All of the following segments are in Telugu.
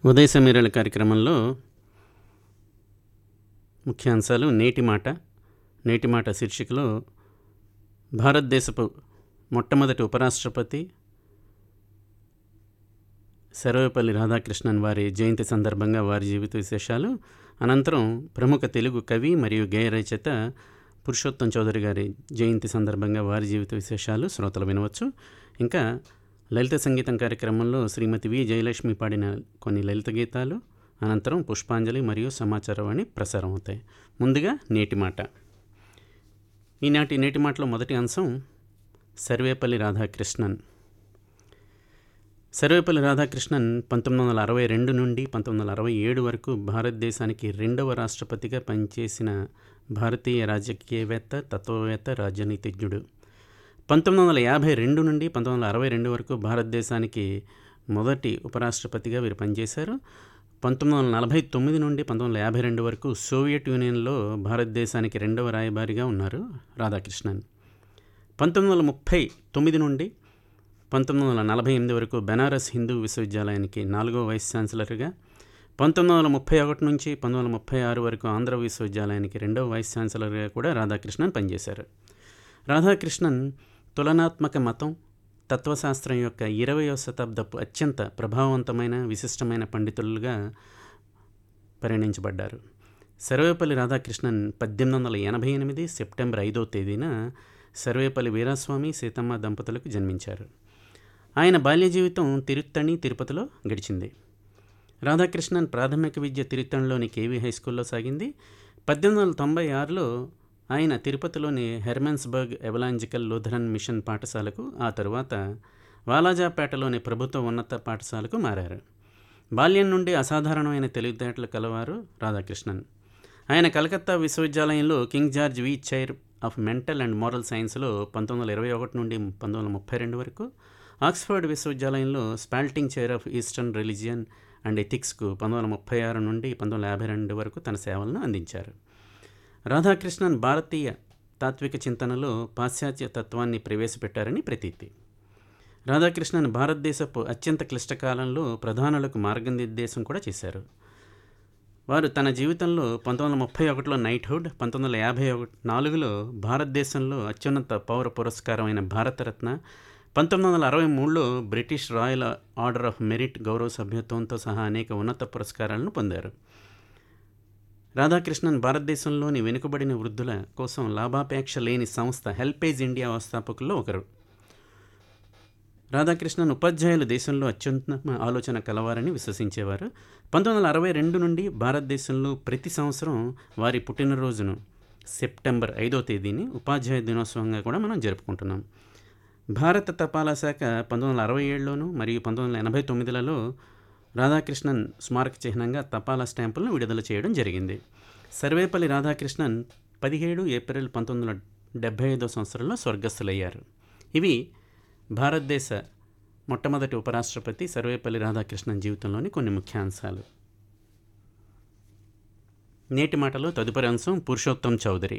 ఉదయ సమీరల కార్యక్రమంలో ముఖ్యాంశాలు నేటి మాట నేటి మాట శీర్షికలో భారతదేశపు మొట్టమొదటి ఉపరాష్ట్రపతి సర్వేపల్లి రాధాకృష్ణన్ వారి జయంతి సందర్భంగా వారి జీవిత విశేషాలు అనంతరం ప్రముఖ తెలుగు కవి మరియు గేయ రచయిత పురుషోత్తం చౌదరి గారి జయంతి సందర్భంగా వారి జీవిత విశేషాలు శ్రోతలు వినవచ్చు ఇంకా లలిత సంగీతం కార్యక్రమంలో శ్రీమతి వి జయలక్ష్మి పాడిన కొన్ని లలిత గీతాలు అనంతరం పుష్పాంజలి మరియు సమాచారవాణి ప్రసారం అవుతాయి ముందుగా నేటి మాట ఈనాటి నేటి మాటలో మొదటి అంశం సర్వేపల్లి రాధాకృష్ణన్ సర్వేపల్లి రాధాకృష్ణన్ పంతొమ్మిది వందల అరవై రెండు నుండి పంతొమ్మిది వందల అరవై ఏడు వరకు భారతదేశానికి రెండవ రాష్ట్రపతిగా పనిచేసిన భారతీయ రాజకీయవేత్త తత్వవేత్త రాజనీతిజ్ఞుడు పంతొమ్మిది వందల యాభై రెండు నుండి పంతొమ్మిది వందల అరవై రెండు వరకు భారతదేశానికి మొదటి ఉపరాష్ట్రపతిగా వీరు పనిచేశారు పంతొమ్మిది వందల నలభై తొమ్మిది నుండి పంతొమ్మిది వందల యాభై రెండు వరకు సోవియట్ యూనియన్లో భారతదేశానికి రెండవ రాయబారిగా ఉన్నారు రాధాకృష్ణన్ పంతొమ్మిది వందల ముప్పై తొమ్మిది నుండి పంతొమ్మిది వందల నలభై ఎనిమిది వరకు బెనారస్ హిందూ విశ్వవిద్యాలయానికి నాలుగో వైస్ ఛాన్సలర్గా పంతొమ్మిది వందల ముప్పై ఒకటి నుంచి పంతొమ్మిది వందల ముప్పై ఆరు వరకు ఆంధ్ర విశ్వవిద్యాలయానికి రెండవ వైస్ ఛాన్సలర్గా కూడా రాధాకృష్ణన్ పనిచేశారు రాధాకృష్ణన్ తులనాత్మక మతం తత్వశాస్త్రం యొక్క ఇరవయో శతాబ్దపు అత్యంత ప్రభావవంతమైన విశిష్టమైన పండితులుగా పరిగణించబడ్డారు సర్వేపల్లి రాధాకృష్ణన్ పద్దెనిమిది వందల ఎనభై ఎనిమిది సెప్టెంబర్ ఐదో తేదీన సర్వేపల్లి వీరాస్వామి సీతమ్మ దంపతులకు జన్మించారు ఆయన బాల్య జీవితం తిరుత్తణి తిరుపతిలో గడిచింది రాధాకృష్ణన్ ప్రాథమిక విద్య తిరుత్తణిలోని కేవీ హై స్కూల్లో సాగింది పద్దెనిమిది వందల తొంభై ఆరులో ఆయన తిరుపతిలోని హెర్మెన్స్బర్గ్ ఎవలాంజికల్ లూథరన్ మిషన్ పాఠశాలకు ఆ తరువాత వాలాజాపేటలోని ప్రభుత్వ ఉన్నత పాఠశాలకు మారారు బాల్యం నుండి అసాధారణమైన తెలివితేటలు కలవారు రాధాకృష్ణన్ ఆయన కలకత్తా విశ్వవిద్యాలయంలో King George V chair of mental and moral సైన్స్లో పంతొమ్మిది వందల ఇరవై ఒకటి నుండి పంతొమ్మిది వందల ముప్పై రెండు వరకు ఆక్స్ఫర్డ్ విశ్వవిద్యాలయంలో Spalding chair of eastern religion and ఎథిక్స్కు పంతొమ్మిది వందల ముప్పై ఆరు నుండి పంతొమ్మిది వందల యాభై రెండు వరకు తన సేవలను అందించారు రాధాకృష్ణన్ భారతీయ తాత్విక చింతనలో పాశ్చాత్య తత్వాన్ని ప్రవేశపెట్టారని ప్రతీతి రాధాకృష్ణన్ భారతదేశపు అత్యంత క్లిష్టకాలంలో ప్రధానులకు మార్గనిర్దేశం కూడా చేశారు వారు తన జీవితంలో పంతొమ్మిది వందల ముప్పై ఒకటిలో నైట్హుడ్ పంతొమ్మిది వందల యాభై ఒకటి నాలుగులో భారతదేశంలో అత్యున్నత పౌర పురస్కారమైన భారతరత్న పంతొమ్మిది వందల అరవై మూడులో British Royal Order of Merit గౌరవ సభ్యత్వంతో సహా అనేక ఉన్నత పురస్కారాలను పొందారు రాధాకృష్ణన్ భారతదేశంలోని వెనుకబడిన వృద్ధుల కోసం లాభాపేక్ష లేని సంస్థ హెల్పేజ్ ఇండియా వ్యవస్థాపకుల్లో ఒకరు రాధాకృష్ణన్ ఉపాధ్యాయులు దేశంలో అత్యుత్తమ ఆలోచన కలవారని విశ్వసించేవారు పంతొమ్మిది వందల అరవై రెండు నుండి భారతదేశంలో ప్రతి సంవత్సరం వారి పుట్టినరోజును సెప్టెంబర్ ఐదో తేదీని ఉపాధ్యాయ దినోత్సవంగా కూడా మనం జరుపుకుంటున్నాం భారత తపాలా శాఖ పంతొమ్మిది వందల అరవై ఏడులోను మరియు పంతొమ్మిది వందల ఎనభై తొమ్మిదిలలో రాధాకృష్ణన్ స్మారక చిహ్నంగా తపాలా స్టాంపులను విడుదల చేయడం జరిగింది సర్వేపల్లి రాధాకృష్ణన్ పదిహేడు ఏప్రిల్ పంతొమ్మిది వందల డెబ్భై ఐదో సంవత్సరంలో స్వర్గస్థులయ్యారు ఇవి భారతదేశ మొట్టమొదటి ఉపరాష్ట్రపతి సర్వేపల్లి రాధాకృష్ణన్ జీవితంలోని కొన్ని ముఖ్యాంశాలు నేటి మాటలో తదుపరి అంశం పురుషోత్తం చౌదరి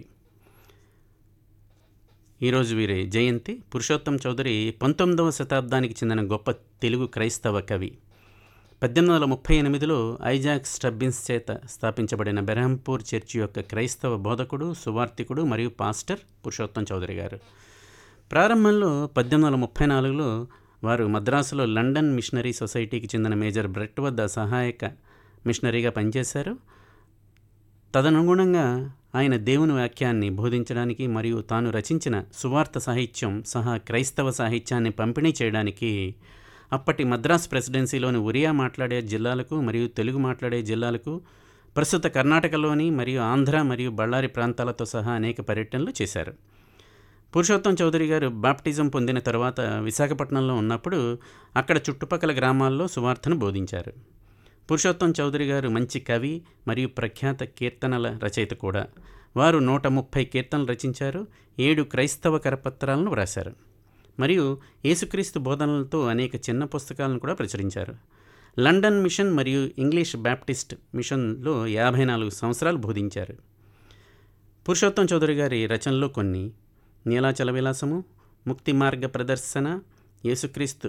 ఈరోజు వీరి జయంతి పురుషోత్తం చౌదరి పంతొమ్మిదవ శతాబ్దానికి చెందిన గొప్ప తెలుగు క్రైస్తవ కవి పద్దెనిమిది వందల ముప్పై ఎనిమిదిలో ఐజాక్ స్టబ్బిన్స్ చేత స్థాపించబడిన బెరహంపూర్ చర్చి యొక్క క్రైస్తవ బోధకుడు సువార్థికుడు మరియు పాస్టర్ పురుషోత్తం చౌదరి గారు ప్రారంభంలో పద్దెనిమిది వందల ముప్పై నాలుగులో వారు మద్రాసులో లండన్ మిషనరీ సొసైటీకి చెందిన మేజర్ బ్రెట్ వద్ద సహాయక మిషనరీగా పనిచేశారు తదనుగుణంగా ఆయన దేవుని వాక్యాన్ని బోధించడానికి మరియు తాను రచించిన సువార్త సాహిత్యం సహా క్రైస్తవ సాహిత్యాన్ని పంపిణీ చేయడానికి అప్పటి మద్రాస్ ప్రెసిడెన్సీలోని ఒరియా మాట్లాడే జిల్లాలకు మరియు తెలుగు మాట్లాడే జిల్లాలకు ప్రస్తుత కర్ణాటకలోని మరియు ఆంధ్ర మరియు బళ్ళారి ప్రాంతాలతో సహా అనేక పర్యటనలు చేశారు పురుషోత్తం చౌదరి గారు బాప్టిజం పొందిన తర్వాత విశాఖపట్నంలో ఉన్నప్పుడు అక్కడ చుట్టుపక్కల గ్రామాల్లో సువార్తను బోధించారు పురుషోత్తం చౌదరి గారు మంచి కవి మరియు ప్రఖ్యాత కీర్తనల రచయిత కూడా వారు నూట ముప్పై కీర్తనలు రచించారు ఏడు క్రైస్తవ కరపత్రాలను వ్రాశారు మరియు యేసుక్రీస్తు బోధనలతో అనేక చిన్న పుస్తకాలను కూడా ప్రచురించారు లండన్ మిషన్ మరియు ఇంగ్లీష్ బ్యాప్టిస్ట్ మిషన్లో యాభై నాలుగు సంవత్సరాలు బోధించారు పురుషోత్తం చౌదరి గారి రచనలో కొన్ని నీలాచల విలాసము ముక్తి మార్గ ప్రదర్శన యేసుక్రీస్తు